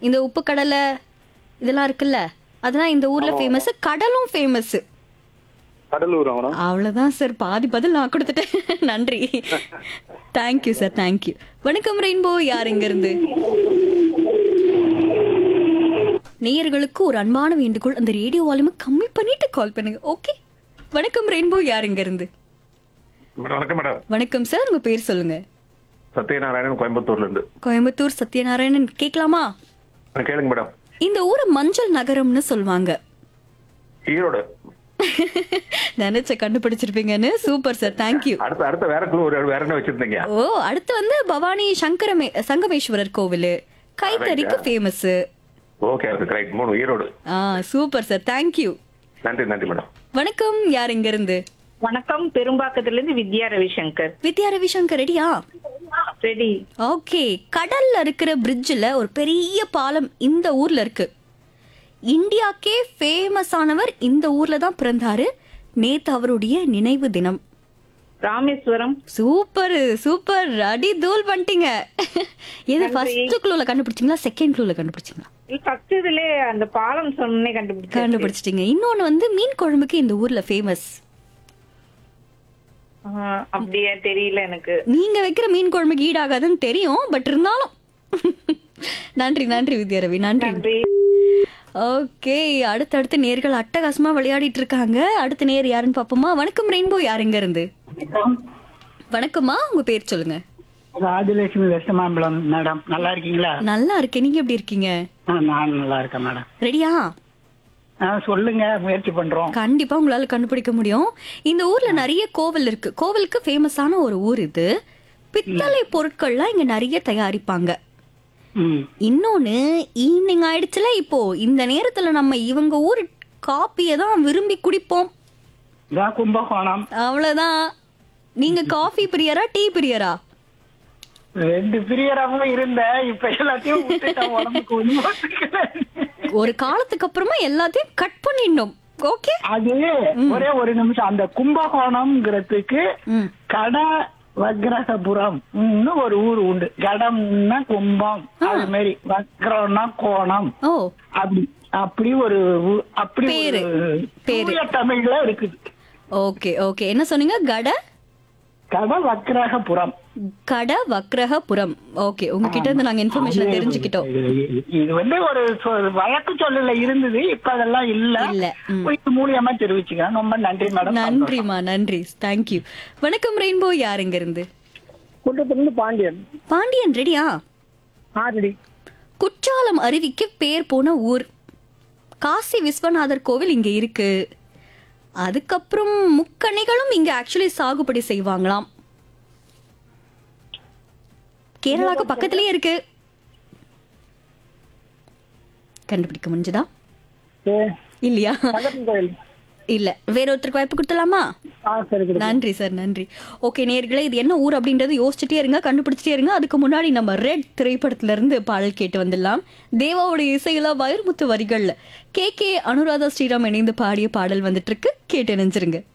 இந்த உப்பு கடலை இதெல்லாம் இருக்குல்ல அதெல்லாம் இந்த ஊர்ல ஃபேமஸ் கடலும் ஃபேமஸ் கடலூர் மேடம் அவ்வளவுதான் சார் பாதி பதில் நான் கொடுத்துட்டேன் நன்றி தேங்க்யூ சார் தேங்க்யூ வணக்கம் ரெயின்போ யார் இங்க இருந்து நேயர்களுக்கு ஒரு அன்பான வேண்டுகோள் அந்த ரேடியோ வால்யூமை கம்மி பண்ணிட்டு கால் பண்ணுங்க ஓகே வணக்கம் ரெயின்போ யார் இங்க இருந்து மேடம் வணக்கம் மேடம் வணக்கம் சார் உங்க பேர் சொல்லுங்க சத்யநாராயணன் கோயம்புத்தூர்ல இருந்து கோயம்புத்தூர் சத்யநாராயணன் கேட்கலாமா ஆ, கேளுங்க மேடம் இந்த ஊரை மஞ்சள் நகரம்னு சொல்லுவாங்க ஈரோடு நினைச்ச கண்டுபிடிச்சிருப்பீங்கன்னு சூப்பர் சார் தேங்க்யூ அடுத்த அடுத்த வேற குழு ஒரு வேற என்ன வச்சிருந்தீங்க ஓ அடுத்து வந்து பவானி சங்கரமே சங்கமேஸ்வரர் கோவில் கைத்தறிக்கு ஃபேமஸ் ஓகே அது ரைட் மூணு ஈரோடு ஆ சூப்பர் சார் தேங்க்யூ நன்றி நன்றி மேடம் வணக்கம் யார் இங்க இருந்து வணக்கம் பெரும்பாக்கத்துல இருந்து வித்யா ரவிசங்கர் வித்யா ரவிசங்கர் ரெடியா ரெடி ஓகே கடல்ல இருக்கிற பிரிட்ஜில் ஒரு பெரிய பாலம் இந்த ஊர்ல இருக்கு இந்தியாக்கே ஃபேமஸ் ஆனவர் இந்த ஊர்ல தான் பிறந்தாரு நேத்து அவருடைய நினைவு தினம் ராமேஸ்வரம் சூப்பர் சூப்பர் அடி தூள் பண்ணிட்டீங்க எது ஃபர்ஸ்ட் க்ளூல கண்டுபிடிச்சீங்களா செகண்ட் க்ளூல கண்டுபிடிச்சீங்களா ஃபர்ஸ்ட் இதுல அந்த பாலம் சொன்னே கண்டுபிடிச்சேன் கண்டுபிடிச்சிட்டீங்க இன்னொன்னு வந்து மீன் குழம்புக்கு இந்த ஊர்ல ஃபேமஸ் அப்படியே தெரியல எனக்கு நீங்க வைக்கிற மீன் குழம்புக்கு ஈடாகாதுன்னு தெரியும் பட் இருந்தாலும் நன்றி நன்றி வித்யாரவி நன்றி நன்றி ஓகே அடுத்தடுத்து நேர்கள் அட்டகாசமா விளையாடிட்டு இருக்காங்க அடுத்த நேர் யாருன்னு பாப்போமா வணக்கம் ரெயின்போ யாருங்க இருந்து வணக்கம்மா உங்க பேர் சொல்லுங்க ராஜலட்சுமி வெஸ்டமாம்பலம் மேடம் நல்லா இருக்கீங்களா நல்லா இருக்கேன் நீங்க எப்படி இருக்கீங்க ஆ, நான் நல்லா இருக்கேன் மேடம் ரெடியா ஆ, சொல்லுங்க முயற்சி பண்றோம் கண்டிப்பா உங்களால கண்டுபிடிக்க முடியும் இந்த ஊர்ல நிறைய கோவில் இருக்கு கோவிலுக்கு ஃபேமஸான ஒரு ஊர் இது பித்தளை பொருட்கள்லாம் இங்க நிறைய தயாரிப்பாங்க ம் இன்னொன்னு ஈவினிங் ஆயிடுச்சுல இப்போ இந்த நேரத்துல நம்ம இவங்க ஊர் காப்பியை தான் விரும்பி குடிப்போம் இதான் கும்பகோணம் அவ்வளவுதான் நீங்க காஃபி பிரியரா டீ பிரியரா ரெண்டு பிரியராகவும் இருந்தேன் இப்ப எல்லாத்தையும் விட்டுட்டேன் உடம்புக்கு ஒண்ணும் ஒத்துக்கல. ஒரு காலத்துக்கு அப்புறமா எல்லாத்தையும் கட் பண்ணிடணும் ஓகே அது ஒரே ஒரு நிமிஷம் அந்த கும்பகோணம்ங்கிறதுக்கு ம் கட வக்ரகபுரம் ஒரு ஊர் உண்டு கடம்னா கும்பம் அது மாதிரி வக்ரம்னா கோணம் ஓ அப்படி அப்படி ஒரு ஊ- அப்படி பேரு. ஒரு பேரு. தூய தமிழ்ல இருக்குது ஓகே ஓகே என்ன சொன்னீங்க கட கட வக்ரகபுரம் கட வக்ரகபுரம் ஓகே உங்ககிட்ட இருந்து நாங்க இன்ஃபர்மேஷன் தெரிஞ்சுக்கிட்டோம் இது- இது வந்து ஒரு சொ- வழக்கு சொல்லல இருந்தது இப்ப அதெல்லாம் இல்ல இல்ல, ம். இது மூலியமா தெரிவிச்சுக்கிறேன் ரொம்ப நன்றி மேடம் நன்றிமா நன்றி தேங்க்யூ வணக்கம் ரெயின்போ யாருங்க இருந்து குட்டத்திலிருந்து பாண்டியன் பாண்டியன் ரெடியா ஆல்ரெடி குற்றாலம் அருவிக்கு பேர் போன ஊர் காசி விஸ்வநாதர் கோவில் இங்க இருக்கு அதுக்கப்புறம் முக்கணிகளும் இங்க ஆக்சுவலி சாகுபடி செய்வாங்களாம் கேரளாக்கு பக்கத்திலேயே இருக்கு கண்டுபிடிக்க முடிஞ்சதா இல்லையா கோயில் இல்ல வேற ஒருத்தருக்கு வாய்ப்பு கொடுத்தலாமா ஆ சரி நன்றி சார் நன்றி ஓகே நேர்களே இது என்ன ஊர் அப்படின்றது யோசிச்சுட்டே இருங்க கண்டுபிடிச்சிட்டே இருங்க அதுக்கு முன்னாடி நம்ம ரெட் திரைப்படத்துல இருந்து பாடல் கேட்டு வந்துடலாம் தேவாவுடைய இசையில வைரமுத்து வரிகள்ல கே கே அனுராதா ஸ்ரீராம் இணைந்து பாடிய பாடல் வந்துட்டு இருக்கு கேட்டு நினைச்சிருங்க